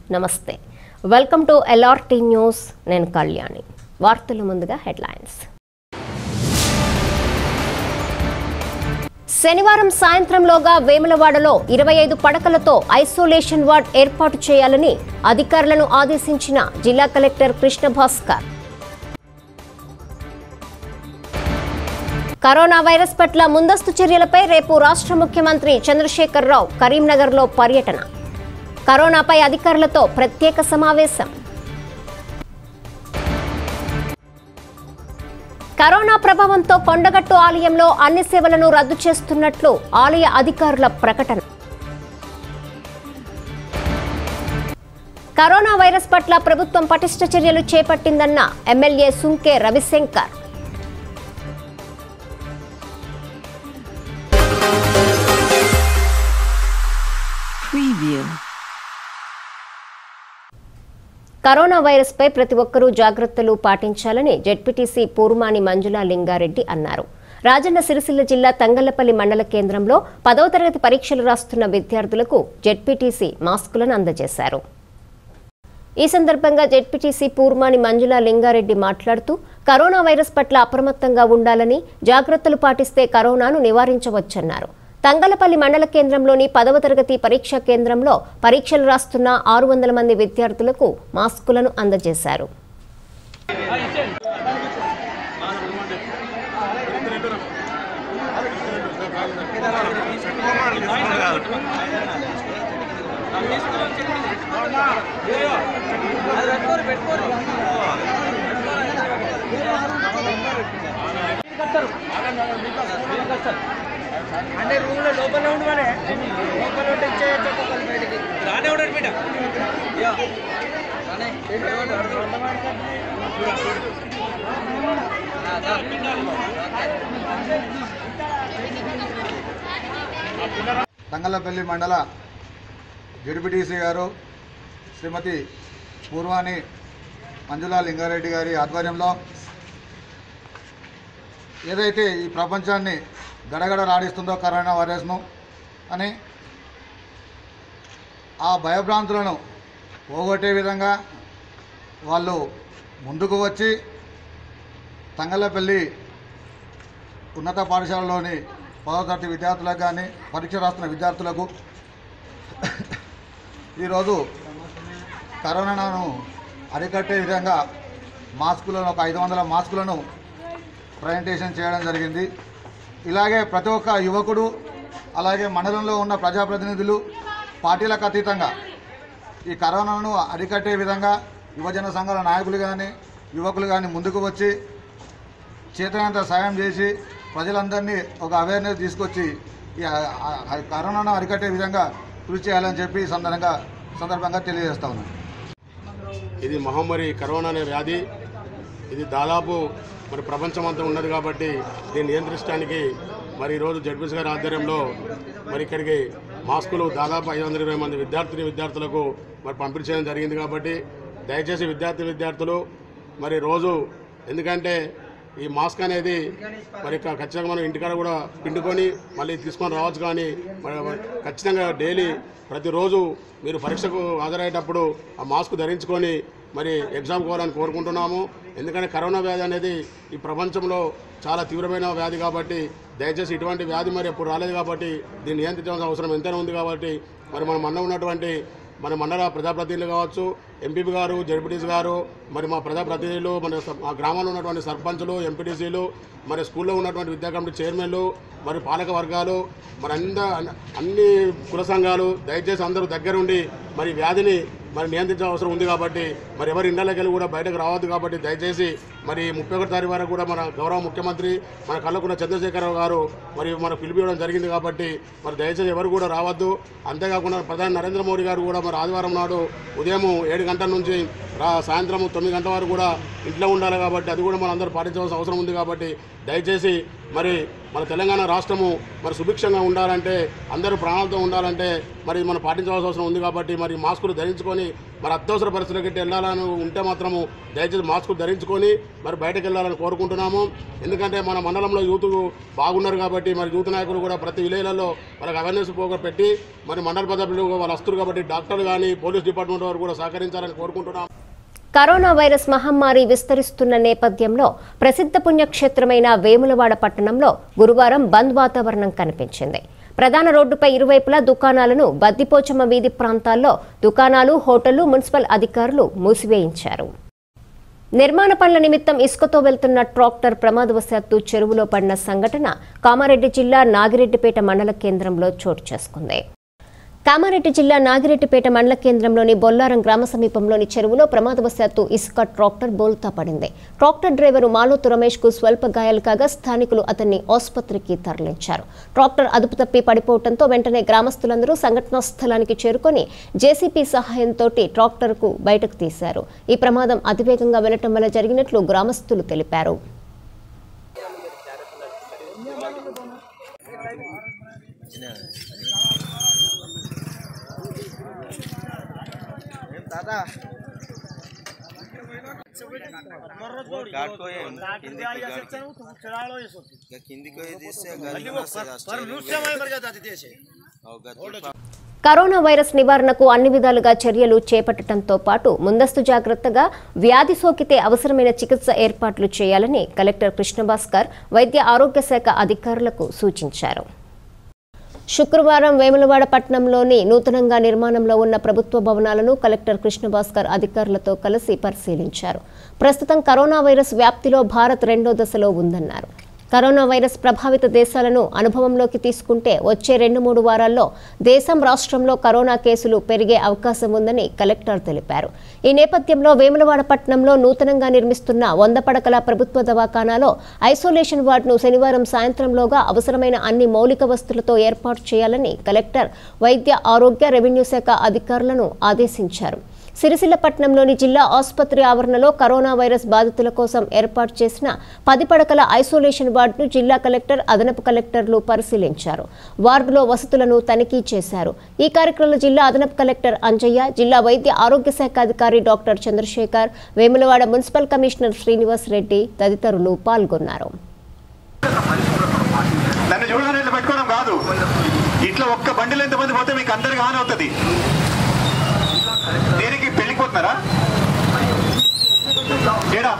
నమస్తే welcome to LRT news నేను కళ్యాణి వార్తలు ముందుగా హెడ్లైన్స్ శనివారం సాయంత్రంలోగా వేములవాడలో ఇరవై ఐదు పడకలతో ఐసోలేషన్ వార్డ్ ఏర్పాటు చేయాలని అధికారులను ఆదేశించిన జిల్లా collector Krishna Bhaskar corona virus పట్ల ముందస్తు చర్యలపై రేపు రాష్ట్ర ముఖ్యమంత్రి చంద్రశేఖరరావు కరీంనగర్లో పర్యటన కరోనాపై అధికారులతో ప్రత్యేక సమావేశం కరోనా ప్రభావంతో కొండగట్టు ఆలయంలో అన్ని సేవలను రద్దు చేస్తున్నట్లు ఆలయ అధికారుల ప్రకటన కరోనా వైరస్ పట్ల ప్రభుత్వం పటిష్ట చర్యలు చేపట్టిందన్న MLA Sunke Ravishankar Preview. Corona virus పై ప్రతి ఒక్కరూ జాగ్రత్తలు పాటించాలని జెడ్పీటీసీ పూర్మాని మంజులా లింగారెడ్డి అన్నారు రాజన్న సిరిసిల్ల జిల్లా తంగళ్లపల్లి మండల కేంద్రంలో పదవ తరగతి పరీక్షలు రాస్తున్న విద్యార్థులకు జెడ్పీటీసీ మాస్కులను అందజేశారు ఈ సందర్భంగా జెడ్పీటీసీ పూర్మాని మంజులా లింగారెడ్డి మాట్లాడుతూ కరోనా వైరస్ పట్ల అప్రమత్తంగా ఉండాలని జాగ్రత్తలు పాటిస్తే కరోనాను నివారించవచ్చన్నారు తంగలపల్లి మండల కేంద్రంలోని పదవ తరగతి పరీక్షా కేంద్రంలో పరీక్షలు రాస్తున్న ఆరు వందల మంది విద్యార్థులకు మాస్కులను అందజేశారు అంటే రూమ్ లో లోపల ఉండమనే లోపల ఉంటే ఇచ్చేయచ్చు ఒక్కొక్కరు బయటికి రానే ఉండడు బిడ్డ యా. రానే. ఆ, దా. తంగలపల్లి మండల జడ్పీటీసీ గారు శ్రీమతి పూర్వాని మంజులా లింగారెడ్డి గారి ఆధ్వర్యంలో ఏదైతే ఈ ప్రపంచాన్ని గడగడలాడిస్తుందో కరోనా వైరస్ను అని ఆ భయభ్రాంతులను పోగొట్టే విధంగా వాళ్ళు ముందుకు వచ్చి తంగలపల్లి ఉన్నత పాఠశాలలోని పదవ తరగతి విద్యార్థులకు కానీ పరీక్ష రాస్తున్న విద్యార్థులకు ఈరోజు కరోనాను అరికట్టే విధంగా మాస్కులను ఒక ఐదు వందల మాస్కులను ప్రజెంటేషన్ చేయడం జరిగింది ఇలాగే ప్రతి ఒక్క యువకుడు అలాగే మండలంలో ఉన్న ప్రజాప్రతినిధులు పార్టీలకు అతీతంగా ఈ కరోనాను అరికట్టే విధంగా యువజన సంఘాల నాయకులు కానీ యువకులు కానీ ముందుకు వచ్చి చేతనంత సాయం చేసి ప్రజలందరినీ ఒక అవేర్నెస్ తీసుకొచ్చి ఈ ఆ- ఆ- ఆ కరోనాను అరికట్టే విధంగా కృషి చేయాలని చెప్పి ఈ సందర్భంగా సందర్భంగా తెలియజేస్తా ఉన్నాను ఇది మహమ్మారి కరోనా అనే వ్యాధి ఇది దాదాపు మరి ప్రపంచమంతా ఉన్నది కాబట్టి దీన్ని నియంత్రించడానికి మరి ఈరోజు జడ్పీసీ గారి ఆధ్వర్యంలో మరి ఇక్కడికి మాస్కులు దాదాపు ఐదు వందల ఇరవై మంది విద్యార్థిని విద్యార్థులకు మరి పంపిణీ చేయడం జరిగింది కాబట్టి దయచేసి విద్యార్థి విద్యార్థులు మరి రోజు ఎందుకంటే ఈ మాస్క్ అనేది మరి క- ఖచ్చితంగా మనం ఇంటికాడ కూడా పిండుకొని మళ్ళీ తీసుకొని రావచ్చు కానీ మరి ఖచ్చితంగా డైలీ ప్రతిరోజు మీరు పరీక్షకు హాజరయ్యేటప్పుడు ఆ మాస్క్ ధరించుకొని మరి ఎగ్జామ్ కోవాలని కోరుకుంటున్నాము ఎందుకంటే కరోనా వ్యాధి అనేది ఈ ప్రపంచంలో చాలా తీవ్రమైన వ్యాధి కాబట్టి దయచేసి ఇటువంటి వ్యాధి మరి ఎప్పుడు రాలేదు కాబట్టి దీన్ని నియంత్రించాల్సిన అవసరం ఎంతైనా ఉంది కాబట్టి మరి మన మన ఉన్నటువంటి మన మండల ప్రజాప్రతినిధులు కావచ్చు ఎంపీపీ గారు జడ్పీటీసీ గారు మరి మా ప్రజాప్రతినిధులు మన స- మా గ్రామంలో ఉన్నటువంటి సర్పంచులు ఎంపీటీసీలు మరి స్కూల్లో ఉన్నటువంటి విద్యా కమిటీ చైర్మన్లు మరి పాలక వర్గాలు మరి అంద అన్ని కుల సంఘాలు దయచేసి అందరూ దగ్గరుండి మరి వ్యాధిని మరి నియంత్రించాల్సిన అవసరం ఉంది కాబట్టి మరి ఎవరి ఇళ్లకి వెళ్ళి కూడా బయటకు రావద్దు కాబట్టి దయచేసి మరి ముప్పై ఒకటి తారీఖు వరకు కూడా మన గౌరవ ముఖ్యమంత్రి మన కళ్ళకున్న చంద్రశేఖరరావు గారు మరి మన పిలిపివ్వడం జరిగింది కాబట్టి మరి దయచేసి ఎవరు కూడా రావద్దు అంతేకాకుండా ప్రధాని నరేంద్ర మోడీ గారు కూడా మరి ఆదివారం నాడు ఉదయం ఏడు గంటల నుంచి రా సాయంత్రం తొమ్మిది గంటల వరకు కూడా ఇంట్లో ఉండాలి కాబట్టి అది కూడా మనం అందరూ పాటించవలసిన అవసరం ఉంది కాబట్టి దయచేసి మరి మన తెలంగాణ రాష్ట్రము మరి సుభిక్షంగా ఉండాలంటే అందరూ ప్రాణాలతో ఉండాలంటే మరి మనం పాటించవలసిన అవసరం ఉంది కాబట్టి మరి మాస్కులు ధరించుకొని మరి అత్యవసర పరిస్థితులకి వెళ్ళాలని ఉంటే మాత్రము దయచేసి మాస్కులు ధరించుకొని మరి బయటకు వెళ్ళాలని కోరుకుంటున్నాము ఎందుకంటే మన మండలంలో యూత్ బాగున్నారు కాబట్టి మరి యూత్ నాయకులు కూడా ప్రతి విలేజ్లలో వాళ్ళకి అవేర్నెస్ ప్రోగ్రాం పెట్టి మరి మండల పద్ధతులు వాళ్ళు వస్తారు కాబట్టి డాక్టర్లు కానీ పోలీస్ డిపార్ట్మెంట్ వారు కూడా సహకరించాలని కోరుకుంటున్నాము కరోనా వైరస్ మహమ్మారి విస్తరిస్తున్న నేపథ్యంలో ప్రసిద్ధ పుణ్యక్షేత్రమైన వేములవాడ పట్టణంలో గురువారం బంద్ వాతావరణం కనిపించింది ప్రధాన రోడ్డుపై ఇరువైపులా దుకాణాలను బద్దిపోచమ్మ వీధి ప్రాంతాల్లో దుకాణాలు హోటళ్లు మున్సిపల్ అధికారులు మూసివేయించారు నిర్మాణ పనుల నిమిత్తం ఇసుకతో వెళ్తున్న ట్రాక్టర్ ప్రమాదవశాత్తు చెరువులో పడిన సంఘటన కామారెడ్డి జిల్లా నాగిరెడ్డిపేట మండల కేంద్రంలో చోటు చేసుకుంది కామారెడ్డి జిల్లా నాగిరెడ్డిపేట మండల కేంద్రంలోని బొల్లారం గ్రామ సమీపంలోని చెరువులో ప్రమాదవశాత్తు ఇసుక ట్రాక్టర్ బోల్తా పడింది ట్రాక్టర్ డ్రైవరు మాలోతు రమేష్ కు స్వల్ప గాయాలు కాగా స్థానికులు అతన్ని ఆసుపత్రికి తరలించారు ట్రాక్టర్ అదుపు తప్పి పడిపోవడంతో వెంటనే గ్రామస్తులందరూ సంఘటనా స్థలానికి చేరుకొని జేసీపీ సహాయంతో ట్రాక్టర్ కు బయటకు తీశారు ఈ ప్రమాదం అతివేగంగా వెళ్లటం వల్ల జరిగినట్లు గ్రామస్తులు తెలిపారు కాటుకో ఏం కిందికి గాడికి. ఇక కిందికి పోయి తీస్తే గదికి వస్తుంది ఆ స్టైల్. ఓ గది కరోనా వైరస్ నివారణకు అన్ని విధాలుగా చర్యలు చేపట్టడంతో పాటు ముందస్తు జాగ్రత్తగా వ్యాధి సోకితే అవసరమైన చికిత్స ఏర్పాట్లు చేయాలని కలెక్టర్ కృష్ణభాస్కర్ వైద్య ఆరోగ్య శాఖ అధికారులకు సూచించారు శుక్రవారం వేములవాడ పట్టణంలోని నూతనంగా నిర్మాణంలో ఉన్న ప్రభుత్వ భవనాలను కలెక్టర్ కృష్ణభాస్కర్ అధికారులతో కలిసి పరిశీలించారు ప్రస్తుతం కరోనా వైరస్ వ్యాప్తిలో భారత్ రెండో దశలో ఉందన్నారు కరోనా వైరస్ ప్రభావిత దేశాలను అనుభవంలోకి తీసుకుంటే వచ్చే రెండు మూడు వారాల్లో దేశం రాష్ట్రంలో కరోనా కేసులు పెరిగే అవకాశం ఉందని కలెక్టర్ తెలిపారు ఈ నేపథ్యంలో వేములవాడ పట్టణంలో నూతనంగా నిర్మిస్తున్న వంద పడకల ప్రభుత్వ దవాఖానాలో ఐసోలేషన్ వార్డును శనివారం సాయంత్రంలోగా అవసరమైన అన్ని మౌలిక వస్తువులతో ఏర్పాటు చేయాలని కలెక్టర్ వైద్య ఆరోగ్య రెవెన్యూ శాఖ అధికారులను ఆదేశించారు సిరిసిల్లపట్నంలోని జిల్లా ఆసుపత్రి ఆవరణలో కరోనా వైరస్ బాధితుల కోసం ఏర్పాటు చేసిన పది పడకల ఐసోలేషన్ వార్డును జిల్లా కలెక్టర్ అదనపు కలెక్టర్లు పరిశీలించారు వార్డులో వసతులను తనిఖీ చేశారు ఈ కార్యక్రమంలో జిల్లా అదనపు కలెక్టర్ అంజయ్య జిల్లా వైద్య ఆరోగ్య శాఖ అధికారి doctor Chandrashekar Vemulawada municipal commissioner Srinivas Reddy తదితరులు పాల్గొన్నారు నన్ను చూడగానే ఇట్లా పెట్టుకోవడం కాదు ఇట్లా ఒక్క బండిలో ఎంతమంది పోతే మీకు అందరికి హాని అవుతుంది దేనికి పెళ్లికి పోతున్నారా ఏడా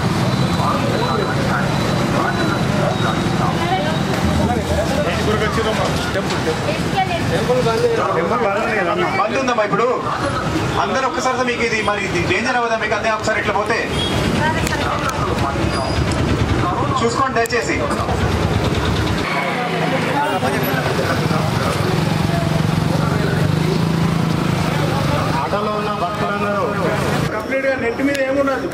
బంద్ ఉందమ్మా ఇప్పుడు అందరు ఒక్కసారి మీకు ఇది మరి ఇది డేంజర్ అవ్వదా మీకు అంతే ఒకసారి ఇట్లా పోతే చూసుకోండి దయచేసి ఆటోలో ఉన్న భక్తులందరూ కంప్లీట్ గా నెట్ మీద ఏమున్నది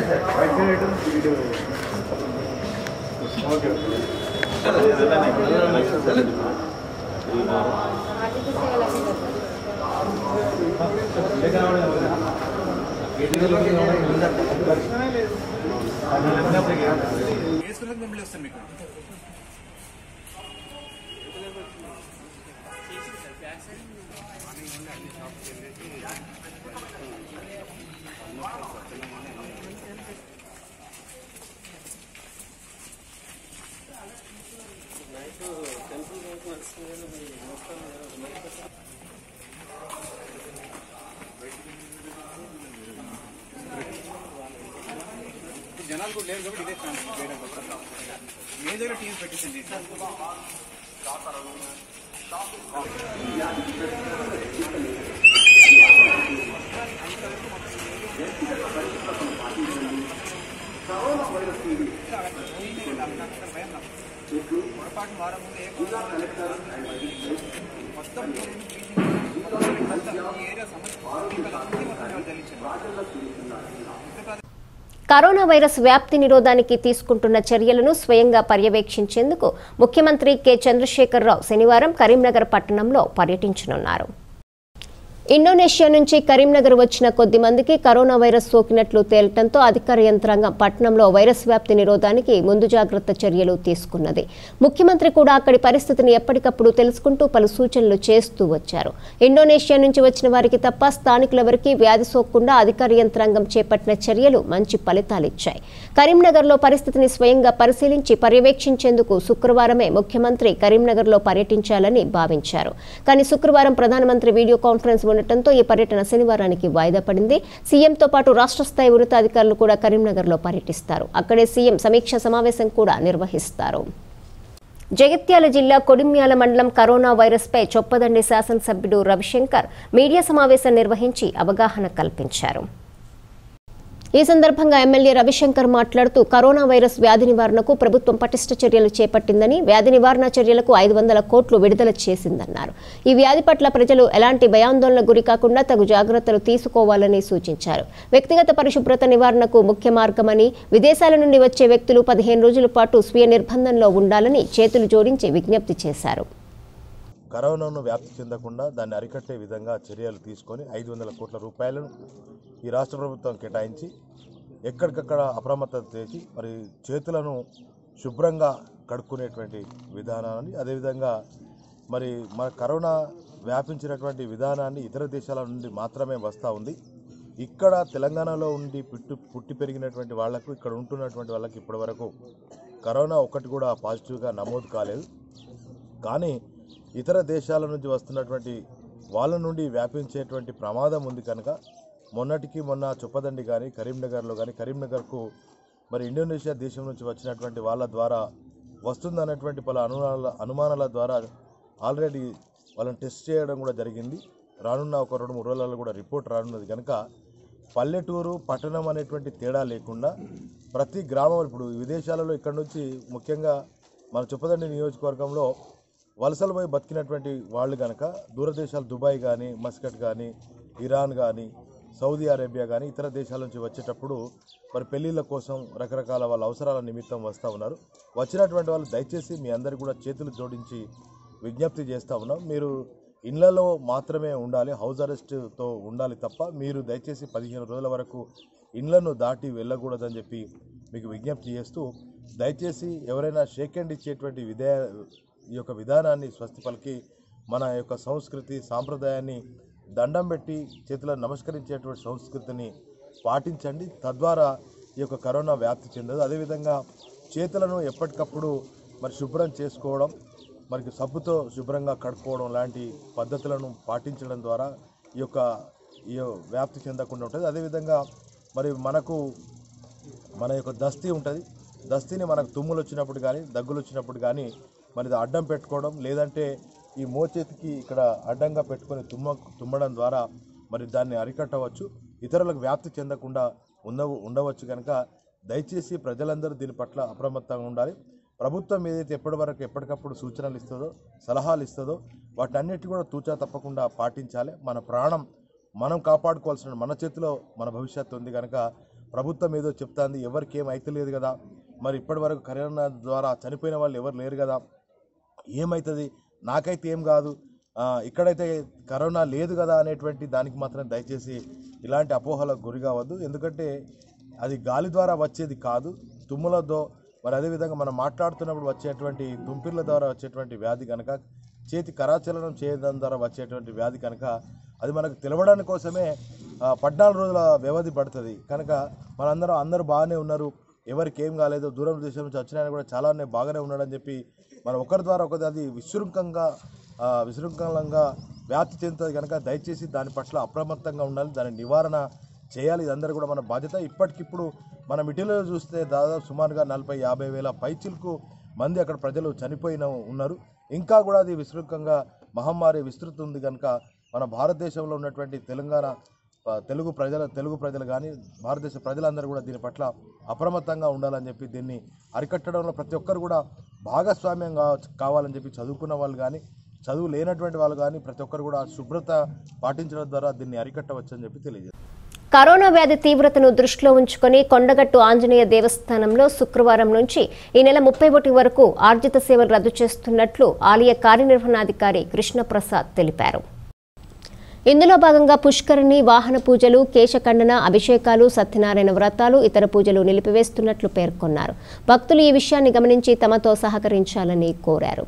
కరోనా వైరస్ వ్యాప్తి నిరోధానికి తీసుకుంటున్న చర్యలను స్వయంగా పర్యవేక్షించేందుకు ముఖ్యమంత్రి కె చంద్రశేఖరరావు శనివారం కరీంనగర్ పట్టణంలో పర్యటించనున్నారు ఇండోనేషియా నుంచి కరీంనగర్ వచ్చిన కొద్ది మందికి కరోనా వైరస్ సోకినట్లు తేలటంతో అధికార యంత్రాంగం పట్టణంలో వైరస్ వ్యాప్తి నిరోధానికి ముందు జాగ్రత్త చర్యలు తీసుకున్నది ముఖ్యమంత్రి కూడా అక్కడి పరిస్థితిని ఎప్పటికప్పుడు తెలుసుకుంటూ పలు సూచనలు చేస్తూ వచ్చారు ఇండోనేషియా నుంచి వచ్చిన వారికి తప్ప స్థానికులెవరికీ వ్యాధి సోకకుండా అధికార యంత్రాంగం చేపట్టిన చర్యలు మంచి ఫలితాలిచ్చాయి కరీంనగర్లో పరిస్థితిని స్వయంగా పరిశీలించి పర్యవేక్షించేందుకు శుక్రవారమే ముఖ్యమంత్రి కరీంనగర్లో పర్యటించాలని భావించారు కానీ శుక్రవారం ప్రధానమంత్రి వీడియో కాన్ఫరెన్స్ ఉండటంతో ఈ పర్యటన శనివారానికి వాయిదా పడింది సీఎంతో పాటు రాష్ట్ర స్థాయి ఉన్నతాధికారులు కూడా కరీంనగర్లో పర్యటిస్తారు అక్కడే సీఎం సమీక్ష సమావేశం కూడా నిర్వహిస్తారు జగిత్యాల జిల్లా కొడిమ్యాల మండలం కరోనా వైరస్పై చొప్పదండి శాసనసభ్యుడు రవిశంకర్ మీడియా సమావేశం నిర్వహించి అవగాహన కల్పించారు ఈ సందర్భంగా ఎమ్మెల్యే రవిశంకర్ మాట్లాడుతూ కరోనా వైరస్ వ్యాధి నివారణకు ప్రభుత్వం పటిష్ట చర్యలు చేపట్టిందని వ్యాధి నివారణ చర్యలకు ఐదు వందల కోట్లు విడుదల చేసిందన్నారు ఈ వ్యాధి పట్ల ప్రజలు ఎలాంటి భయాందోళనకు గురి కాకుండా తగు జాగ్రత్తలు తీసుకోవాలని సూచించారు వ్యక్తిగత పరిశుభ్రత నివారణకు ముఖ్య మార్గమని విదేశాల నుండి వచ్చే వ్యక్తులు పదిహేను రోజుల పాటు స్వీయ నిర్బంధంలో ఉండాలని చేతులు జోడించి విజ్ఞప్తి చేశారు కరోనాను వ్యాప్తి చెందకుండా దాన్ని అరికట్టే విధంగా చర్యలు తీసుకొని ఐదు వందల కోట్ల రూపాయలను ఈ రాష్ట్ర ప్రభుత్వం కేటాయించి ఎక్కడికక్కడ అప్రమత్తత చేసి మరి చేతులను శుభ్రంగా కడుక్కునేటువంటి విధానాన్ని అదేవిధంగా మరి మన కరోనా వ్యాపించినటువంటి విధానాన్ని ఇతర దేశాల నుండి మాత్రమే వస్తూ ఉంది ఇక్కడ తెలంగాణలో ఉండి పుట్టి పుట్టి పెరిగినటువంటి వాళ్లకు ఇక్కడ ఉంటున్నటువంటి వాళ్ళకి ఇప్పటివరకు కరోనా ఒకటి కూడా పాజిటివ్గా నమోదు కాలేదు కానీ ఇతర దేశాల నుంచి వస్తున్నటువంటి వాళ్ళ నుండి వ్యాపించేటువంటి ప్రమాదం ఉంది కనుక మొన్నటికి మొన్న చొప్పదండి కానీ కరీంనగర్లో కానీ కరీంనగర్కు మరి ఇండోనేషియా దేశం నుంచి వచ్చినటువంటి వాళ్ళ ద్వారా వస్తుందన్నటువంటి పలు అనుమానాల అనుమానాల ద్వారా ఆల్రెడీ వాళ్ళని టెస్ట్ చేయడం కూడా జరిగింది రానున్న ఒక రెండు మూడు రోజులలో కూడా రిపోర్ట్ రానున్నది కనుక పల్లెటూరు పట్టణం అనేటువంటి తేడా లేకుండా ప్రతి గ్రామం ఇప్పుడు విదేశాలలో ఇక్కడ నుంచి ముఖ్యంగా మన చొప్పదండి నియోజకవర్గంలో వలసలు పోయి బతికినటువంటి వాళ్ళు కనుక దూరదేశాలు దుబాయ్ కానీ మస్కట్ కానీ ఇరాన్ కానీ సౌదీ అరేబియా కానీ ఇతర దేశాల నుంచి వచ్చేటప్పుడు మరి పెళ్ళిళ్ళ కోసం రకరకాల వాళ్ళ అవసరాల నిమిత్తం వస్తూ ఉన్నారు వచ్చినటువంటి వాళ్ళు దయచేసి మీ అందరు కూడా చేతులు జోడించి విజ్ఞప్తి చేస్తూ ఉన్నాం మీరు ఇళ్లలో మాత్రమే ఉండాలి హౌస్ అరెస్ట్తో ఉండాలి తప్ప మీరు దయచేసి పదిహేను రోజుల వరకు ఇళ్లను దాటి వెళ్ళకూడదని చెప్పి మీకు విజ్ఞప్తి చేస్తూ దయచేసి ఎవరైనా షేక్ హ్యాండ్ ఇచ్చేటువంటి విధే ఈ యొక్క విధానాన్ని స్వస్తి పలికి మన యొక్క సంస్కృతి సాంప్రదాయాన్ని దండం పెట్టి చేతులను నమస్కరించేటువంటి సంస్కృతిని పాటించండి తద్వారా ఈ యొక్క కరోనా వ్యాప్తి చెందదు అదేవిధంగా చేతులను ఎప్పటికప్పుడు మరి శుభ్రం చేసుకోవడం మరి సబ్బుతో శుభ్రంగా కడుక్కోవడం లాంటి పద్ధతులను పాటించడం ద్వారా ఈ యొక్క ఈ వ్యాప్తి చెందకుండా ఉంటుంది అదేవిధంగా మరి మనకు మన యొక్క దస్తీ ఉంటుంది దస్తీని మనకు తుమ్ములు వచ్చినప్పుడు కానీ దగ్గులు వచ్చినప్పుడు కానీ మరి ఇది అడ్డం పెట్టుకోవడం లేదంటే ఈ మోచేతికి ఇక్కడ అడ్డంగా పెట్టుకొని తుమ్మ తుమ్మడం ద్వారా మరి దాన్ని అరికట్టవచ్చు ఇతరులకు వ్యాప్తి చెందకుండా ఉండ ఉండవచ్చు కనుక దయచేసి ప్రజలందరూ దీని పట్ల అప్రమత్తంగా ఉండాలి ప్రభుత్వం ఏదైతే ఎప్పటివరకు ఎప్పటికప్పుడు సూచనలు ఇస్తుందో సలహాలు ఇస్తుందో వాటన్నిటి కూడా తూచా తప్పకుండా పాటించాలి మన ప్రాణం మనం కాపాడుకోవాల్సిన మన చేతిలో మన భవిష్యత్తు ఉంది కనుక ప్రభుత్వం ఏదో చెప్తాంది ఎవరికి ఏం అయితలేదు కదా మరి ఇప్పటివరకు కరోనా ద్వారా చనిపోయిన వాళ్ళు ఎవరు లేరు కదా ఏమవుతుంది నాకైతే ఏం కాదు ఆ, ఇక్కడైతే కరోనా లేదు కదా అనేటువంటి దానికి మాత్రం దయచేసి ఇలాంటి అపోహలకు గురి కావద్దు ఎందుకంటే అది గాలి ద్వారా వచ్చేది కాదు తుమ్ములతో మరి అదేవిధంగా మనం మాట్లాడుతున్నప్పుడు వచ్చేటువంటి తుంపిర్ల ద్వారా వచ్చేటువంటి వ్యాధి కనుక చేతి కరాచలనం చేయడం ద్వారా వచ్చేటువంటి వ్యాధి కనుక అది మనకు తెలవడానికి కోసమే ఆ, పద్నాలుగు రోజుల వ్యవధి పడుతుంది కనుక మనందరం అందరూ బాగానే ఉన్నారు ఎవరికి ఏం కాలేదు దూరం దేశం నుంచి వచ్చిన ఆయన కూడా చాలానే బాగానే ఉన్నాడని చెప్పి మనం ఒకరి ద్వారా ఒకరి అది విశృంఖంగా ఆ, విశృంఖలంగా వ్యాప్తి చెందుతుంది కనుక దయచేసి దాని పట్ల అప్రమత్తంగా ఉండాలి దాని నివారణ చేయాలి ఇదందరూ కూడా మన బాధ్యత ఇప్పటికిప్పుడు మనం ఇటీవల చూస్తే దాదాపు సుమారుగా నలభై యాభై వేల పైచిలకు మంది అక్కడ ప్రజలు చనిపోయిన ఉన్నారు ఇంకా కూడా అది విస్తృతంగా మహమ్మారి విస్తృతుంది కనుక మన భారతదేశంలో ఉన్నటువంటి తెలంగాణ ఆ, తెలుగు ప్రజల తెలుగు ప్రజలు కానీ భారతదేశ ప్రజలందరూ కూడా దీని పట్ల అప్రమత్తంగా ఉండాలని చెప్పి దీన్ని అరికట్టడంలో ప్రతి ఒక్కరు కూడా భాగస్వామ్యం కావ- కావాలని చెప్పి చదువుకున్న వాళ్ళు కానీ చదువు లేనటువంటి వాళ్ళు కానీ ప్రతి ఒక్కరు కూడా శుభ్రత పాటించడం ద్వారా దీన్ని అరికట్టవచ్చని చెప్పి తెలియజేస్తారు కరోనా వ్యాధి తీవ్రతను దృష్టిలో ఉంచుకొని కొండగట్టు ఆంజనేయ దేవస్థానంలో శుక్రవారం నుంచి ఈ నెల ముప్పై ఒకటి వరకు ఆర్జిత సేవలు రద్దు చేస్తున్నట్లు ఆలయ కార్యనిర్వహణాధికారి కృష్ణప్రసాద్ తెలిపారు ఇందులో భాగంగా పుష్కరిణి వాహన పూజలు కేశఖండన అభిషేకాలు సత్యనారాయణ వ్రతాలు ఇతర పూజలు నిలిపివేస్తున్నట్లు పేర్కొన్నారు భక్తులు ఈ విషయాన్ని గమనించి తమతో సహకరించాలని కోరారు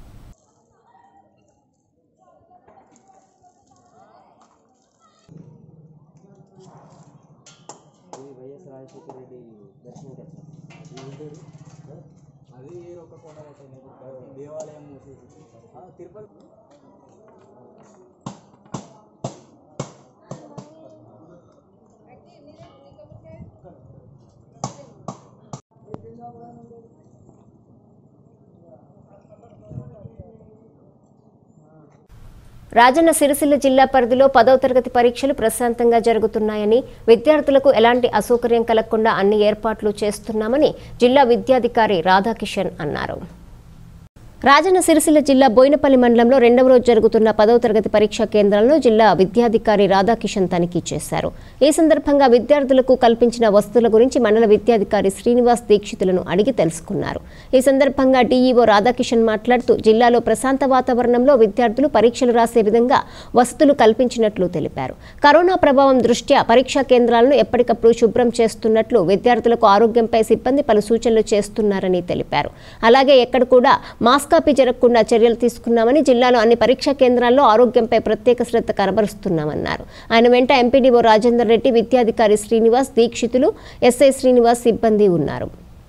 రాజన్న సిరిసిల్ల జిల్లా పరిధిలో పదవ తరగతి పరీక్షలు ప్రశాంతంగా జరుగుతున్నాయని విద్యార్థులకు ఎలాంటి అసౌకర్యం కలగకుండా అన్ని ఏర్పాట్లు చేస్తున్నామని జిల్లా విద్యాధికారి రాధాకిషన్ అన్నారు రాజన్న సిరిసిల్ల జిల్లా బోయినపల్లి మండలంలో రెండవ రోజు జరుగుతున్న పదవ తరగతి పరీక్షా కేంద్రాలను జిల్లా విద్యాధికారి రాధాకిషన్ తనిఖీ చేశారు ఈ సందర్భంగా విద్యార్థులకు కల్పించిన వస్తువుల గురించి మండల విద్యాధికారి శ్రీనివాస్ దీక్షితులను అడిగి తెలుసుకున్నారు ఈ సందర్భంగా డీఈఓ రాధాకిషన్ మాట్లాడుతూ జిల్లాలో ప్రశాంత వాతావరణంలో విద్యార్థులు పరీక్షలు రాసే విధంగా వసతులు కల్పించినట్లు తెలిపారు కరోనా ప్రభావం దృష్ట్యా పరీక్షా కేంద్రాలను ఎప్పటికప్పుడు శుభ్రం చేస్తున్నట్లు విద్యార్థులకు ఆరోగ్యంపై సిబ్బంది పలు సూచనలు చేస్తున్నారని తెలిపారు అలాగే ఎక్కడ కూడా మాస్క్ కాపీ జరగకుండా చర్యలు తీసుకున్నామని జిల్లాలో అన్ని పరీక్షా కేంద్రాల్లో ఆరోగ్యంపై ప్రత్యేక శ్రద్ధ కనబరుస్తున్నామన్నారు ఆయన వెంట ఎంపీడీఓ రాజేందర్ రెడ్డి విద్యాధికారి శ్రీనివాస్ దీక్షితులు ఎస్ఐ శ్రీనివాస్ సిబ్బంది ఉన్నారు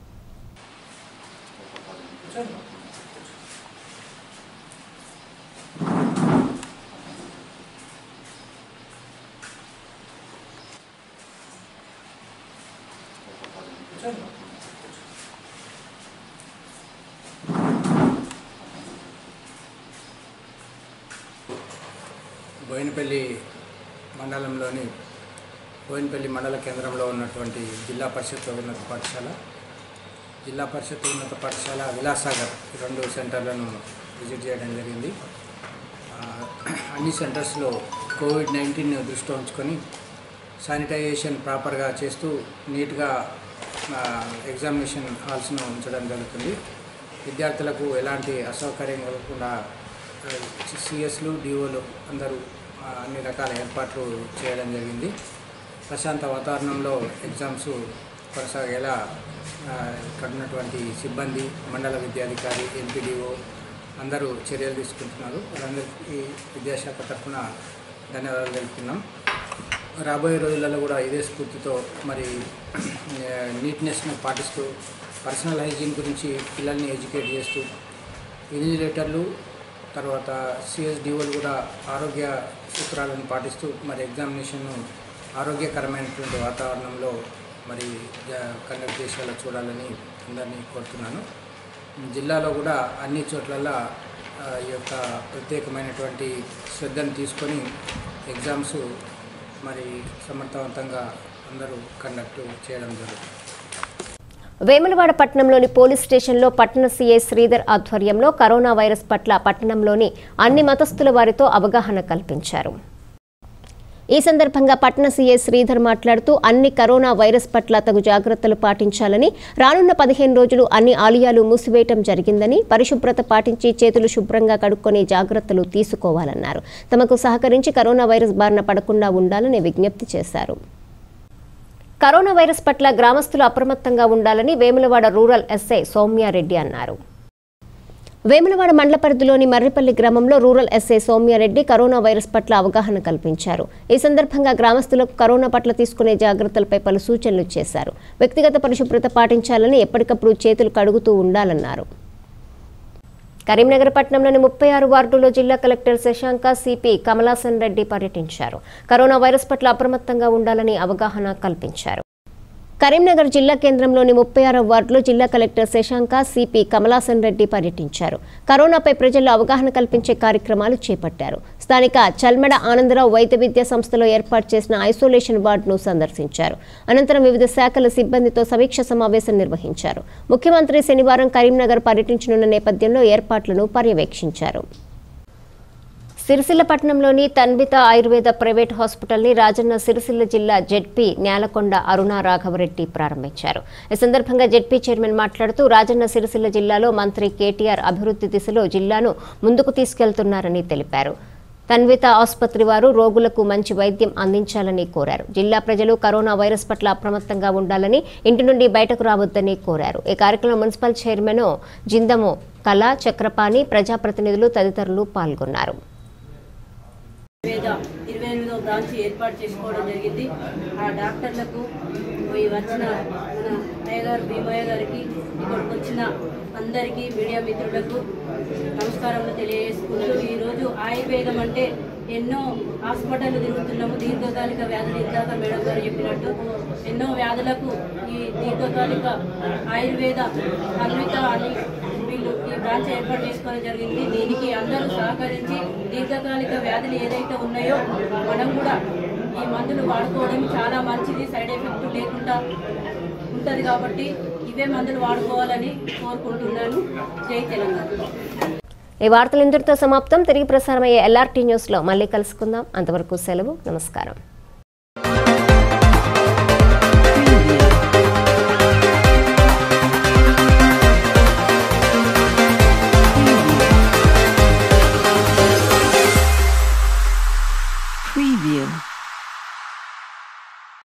బోయినపల్లి మండలంలోని బోయినపల్లి మండల కేంద్రంలో ఉన్నటువంటి జిల్లా పరిషత్ ఉన్నత పాఠశాల జిల్లా పరిషత్ ఉన్నత పాఠశాల విలాసాగర్ ఈ రెండు సెంటర్లను విజిట్ చేయడం జరిగింది ఆ, అన్ని సెంటర్స్లో కోవిడ్ నైన్టీన్ దృష్టిలో ఉంచుకొని శానిటైజేషన్ ప్రాపర్గా చేస్తూ నీట్గా ఆ, ఎగ్జామినేషన్ హాల్స్ను ఉంచడం జరుగుతుంది విద్యార్థులకు ఎలాంటి అసౌకర్యం కలగకుండా సిఎస్లు డిఓలు అందరూ ఆ, అన్ని రకాల ఏర్పాట్లు చేయడం జరిగింది ప్రశాంత వాతావరణంలో ఎగ్జామ్స్ కొనసాగేలా ఆ, ఇక్కడ ఉన్నటువంటి సిబ్బంది మండల విద్యాధికారి ఎంపీడీఓ అందరూ చర్యలు తీసుకుంటున్నారు వాళ్ళందరికీ విద్యాశాఖ తరఫున ధన్యవాదాలు తెలుపుతున్నాం రాబోయే రోజులలో కూడా ఇదే స్ఫూర్తితో మరి నీట్నెస్ను పాటిస్తూ పర్సనల్ హైజీన్ గురించి పిల్లల్ని ఎడ్యుకేట్ చేస్తూ ఇన్విజిలేటర్లు తర్వాత సిఎస్డిఓలు కూడా ఆరోగ్య సూత్రాలను పాటిస్తూ మరి ఎగ్జామినేషన్ను ఆరోగ్యకరమైనటువంటి వాతావరణంలో మరి జ- కండక్ట్ చేసేలా చూడాలని అందరినీ కోరుతున్నాను జిల్లాలో కూడా అన్ని చోట్లల్లా ఆ, ఈ యొక్క ప్రత్యేకమైనటువంటి శ్రద్ధను తీసుకొని ఎగ్జామ్స్ మరి సమర్థవంతంగా అందరూ కండక్ట్ చేయడం జరుగుతుంది వేములవాడ పట్టణంలోని పోలీస్ స్టేషన్లో పట్టణ సీఐ శ్రీధర్ ఆధ్వర్యంలో కరోనా వైరస్ పట్ల పట్టణంలోని అన్ని మతస్థుల వారితో అవగాహన కల్పించారు ఈ సందర్భంగా పట్టణ సీఐ శ్రీధర్ మాట్లాడుతూ అన్ని కరోనా వైరస్ పట్ల తగు జాగ్రత్తలు పాటించాలని రానున్న పదిహేను రోజులు అన్ని ఆలయాలు మూసివేయటం జరిగిందని పరిశుభ్రత పాటించి చేతులు శుభ్రంగా కడుక్కొని జాగ్రత్తలు తీసుకోవాలన్నారు తమకు సహకరించి కరోనా వైరస్ బారిన పడకుండా ఉండాలని విజ్ఞప్తి చేశారు కరోనా వైరస్ పట్ల గ్రామస్తులు అప్రమత్తంగా ఉండాలని వేములవాడ రూరల్ ఎస్ఐ సౌమ్యారెడ్డి అన్నారు వేములవాడ మండల పరిధిలోని మర్రిపల్లి గ్రామంలో rural SI Soumya Reddy corona virus పట్ల అవగాహన కల్పించారు ఈ సందర్భంగా గ్రామస్తులకు కరోనా పట్ల తీసుకునే జాగ్రత్తలపై పలు సూచనలు చేశారు వ్యక్తిగత పరిశుభ్రత పాటించాలని ఎప్పటికప్పుడు చేతులు కడుగుతూ ఉండాలన్నారు కరీంనగర్ పట్టణంలోని ముప్పై ఆరు వార్డులో జిల్లా కలెక్టర్ శశాంక సిపి కమలాసన్ రెడ్డి పర్యటించారు కరోనా వైరస్ పట్ల అప్రమత్తంగా ఉండాలని అవగాహన కల్పించారు కరీంనగర్ జిల్లా కేంద్రంలోని ముప్పై ఆరవ వార్డులో జిల్లా కలెక్టర్ శశాంక సిపి కమలాసన్ రెడ్డి పర్యటించారు కరోనాపై ప్రజల్లో అవగాహన కల్పించే కార్యక్రమాలు చేపట్టారు స్థానిక చల్మెడ ఆనందరావు వైద్య విద్యా సంస్థలో ఏర్పాటు చేసిన ఐసోలేషన్ వార్డును సందర్శించారు అనంతరం వివిధ శాఖల సిబ్బందితో సమీక్ష సమావేశం నిర్వహించారు ముఖ్యమంత్రి శనివారం కరీంనగర్ పర్యటించనున్న నేపథ్యంలో ఏర్పాట్లను పర్యవేక్షించారు సిరిసిల్ల పట్టణంలోని తన్విత ఆయుర్వేద ప్రైవేట్ హాస్పిటల్ని రాజన్న సిరిసిల్ల జిల్లా జెడ్పీ నేలకొండ అరుణ రాఘవరెడ్డి ప్రారంభించారు ఈ సందర్భంగా జెడ్పీ చైర్మన్ మాట్లాడుతూ రాజన్న సిరిసిల్ల జిల్లాలో మంత్రి కేటీఆర్ అభివృద్ధి దిశలో జిల్లాను ముందుకు తీసుకెళ్తున్నారని తెలిపారు తన్విత ఆసుపత్రి వారు రోగులకు మంచి వైద్యం అందించాలని కోరారు జిల్లా ప్రజలు కరోనా వైరస్ పట్ల అప్రమత్తంగా ఉండాలని ఇంటి నుండి బయటకు రావద్దని కోరారు ఈ కార్యక్రమంలో మున్సిపల్ చైర్మన్ జిందము కళ చక్రపాణి ప్రజాప్రతినిధులు తదితరులు పాల్గొన్నారు పేద ఇరవై ఎనిమిదో బ్రాంచ్ ఏర్పాటు చేసుకోవడం జరిగింది ఆ డాక్టర్లకు ఈ వచ్చిన మన అయ్యగారు భీమయ్య గారికి ఇక్కడికి వచ్చిన అందరికీ మీడియా మిత్రులకు నమస్కారములు తెలియజేసుకుంటూ ఈరోజు ఆయుర్వేదం అంటే ఎన్నో హాస్పిటల్ తిరుగుతున్నాము దీర్ఘకాలిక వ్యాధులు ఇందాక మేడం గారు చెప్పినట్టు ఎన్నో వ్యాధులకు ఈ దీర్ఘకాలిక ఆయుర్వేద అన్విత అని వీళ్ళు ఈ బ్రాంచ్ ఏర్పాటు చేసుకోవడం జరిగింది దీనికి అందరూ సహకరించి దీర్ఘకాలిక వ్యాధులు ఏదైతే ఉన్నాయో మనం కూడా ఈ మందులు వాడుకోవడం చాలా మంచిది సైడ్ ఎఫెక్ట్ లేకుండా ఉంటుంది కాబట్టి ఇవే మందులు వాడుకోవాలని కోరుకుంటున్నాను జై తెలంగాణ ఈ వార్తలు ఇంతటితో సమాప్తం తిరిగి ప్రసారమయ్యే ఎల్ఆర్టీ న్యూస్లో మళ్ళీ కలుసుకుందాం అంతవరకు సెలవు నమస్కారం